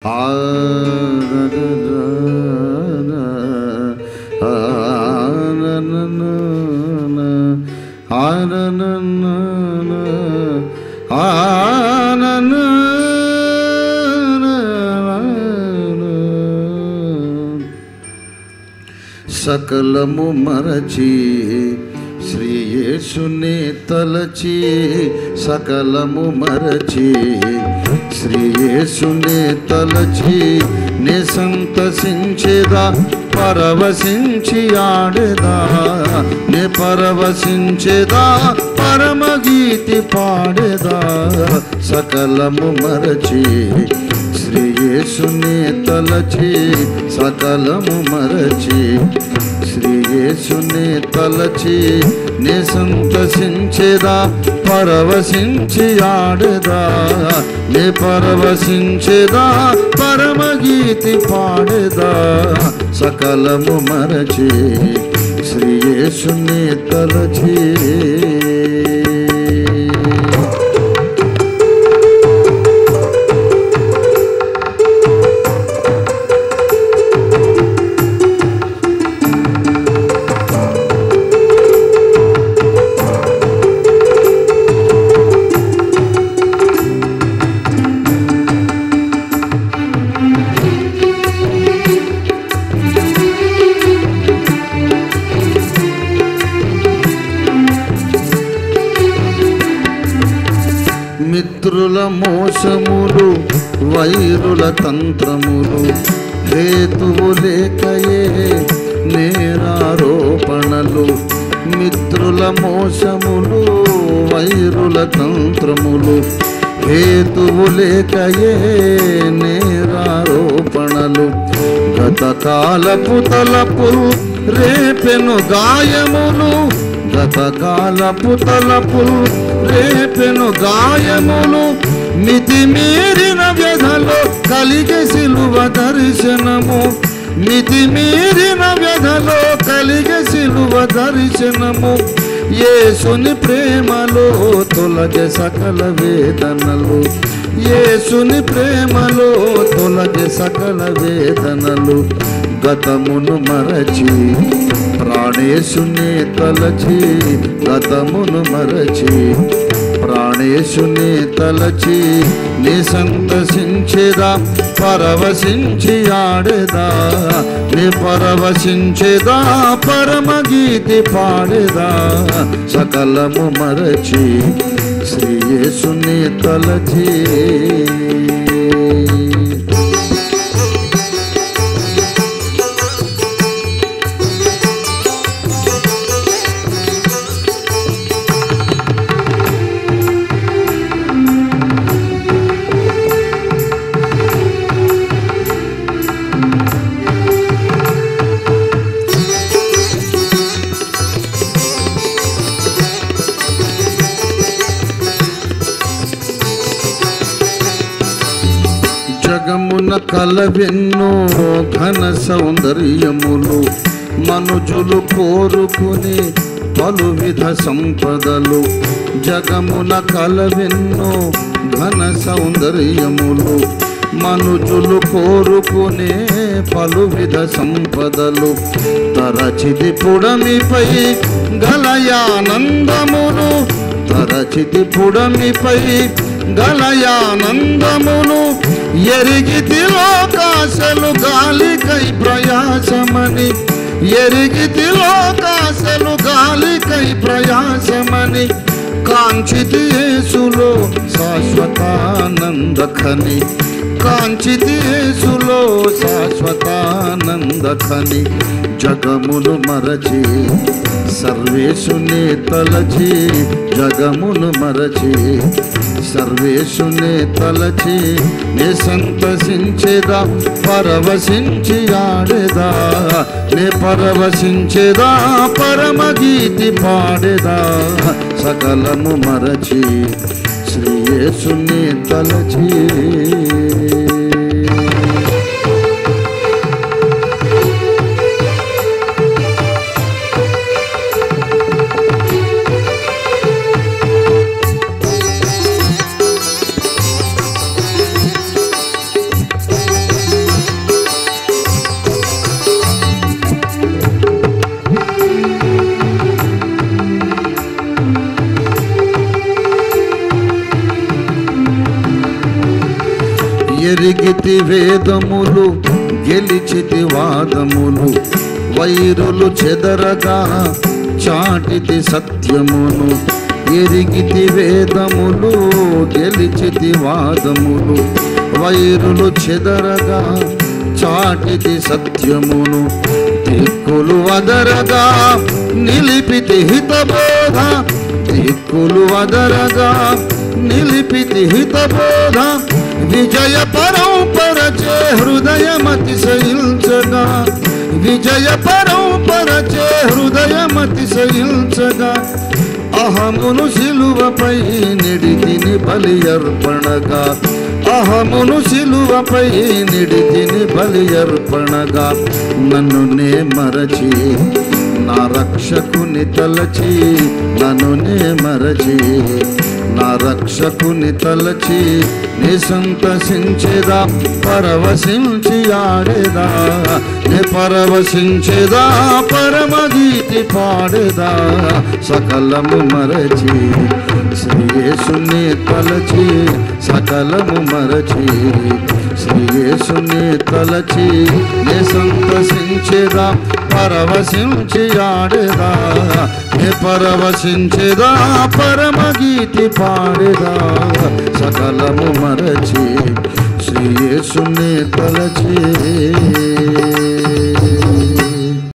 సకలము మరచి శ్రీయేసుని తలచి సకలము మరచి శ్రీయేసుని తలచి నే సంతసించేదా పరవశించి ఆడేదా నే పరవశించేదా పరమగీతి పాడేదా సకలము మరచి శ్రీయేసుని తలచి సకలము మరచి శ్రీయేసుని తలచి నే సంతసించేదా పరవశించి ఆడేదా నే పరవశించేదా పరమగీతి పాడేదా సకలము మరచి శ్రీయేసుని తలచి మిత్రుల మోసములు వైరుల తంత్రములు హేతువు లేకయే నేరారోపణలు మిత్రుల మోసములు వైరుల తంత్రములు హేతువు లేకయే నేరారోపణలు గతకాలపు తలపులు రేపెను గాయములు గతకాలపు తలపులు రేపెను గాయములు మితి మీరిన వ్యధలో కలిగే సిలువ దర్శనము మితి మీరిన వ్యధలో కలిగే సిలువ దర్శనము యేసుని ప్రేమలో తొలగే సకల వేదనలు యేసుని ప్రేమలో తొలగే సకల వేదనలు గతమును మరచి ప్రాణేశుని తలచి గతమును మరచి ప్రాణేశుని తలచి నీ సంతసించేదా పరవశించి ఆడేదా నీ పరవశించేదా పరమగీతి పాడేదా సకలము మరచి శ్రీయేసుని తలచి జగమున కలవెన్నో ఘన సౌందర్యములు మనుజులు కోరుకుని పలు విధ సంపదలు జగమున కలవెన్నో ఘన సౌందర్యములు మనుజులు కోరుకునే పలు విధ సంపదలు తరచిది పుడమిపై గలయానందమును తరచిది పుడమిపై గలయానందమును ఎరిగితి లోకాశలు గాలికై ప్రయాసమని ఎరిగితి లోకాశలు గాలికై ప్రయాసమని కాంచితి యేసులో శాశ్వతానందఖని కాంచితి యేసులో శాశ్వతానందఖని జగమును మరచి సర్వేశుని తలచి జగమును మరచి సర్వేశుని తలచి నే సంతసించేదా పరవశించి ఆడేదా నే పరవశించేదా పరమగీతి పాడేదా సకలము మరచి శ్రీయేసుని తలచి ఎరిగితి వేదములు గెలిచితి వాదములు వైరులు చెదరగా చాటితి సత్యమును ఎరిగితి వేదములు గెలిచితి వాదములు వైరులు చెదరగా చాటితి సత్యమును దిక్కులు అదరగా నిలిపితి హితబోధ దిక్కులు అదరగా నిలిపితి హితబోధ విజయ పరంపరచే హృదయమతిశయించగా విజయ పరంపరచే హృదయమతిశయించగా అహమును సిలువపై నిడితిని బలి అర్పణగా అహమును సిలువపై నిడితిని బలి అర్పణగా నన్ను నే మరచి నా రక్షకుని తలచి నన్ను నే మరచి నా రక్షకుని తలచి నీ సంతసించేదా పరవశించి ఆడేదా నే పరవశించేదా పరమగీతి పాడేదా సకలము మరచి శ్రీయేసుని తలచి సకలము మరచి శ్రీయేసుని తలచి నే సంతసించేదా పరవశించి ఆడేదా నే పరవశించేదా పరమగీతి పాడేదా సకలము మరచి శ్రీయేసుని తలచి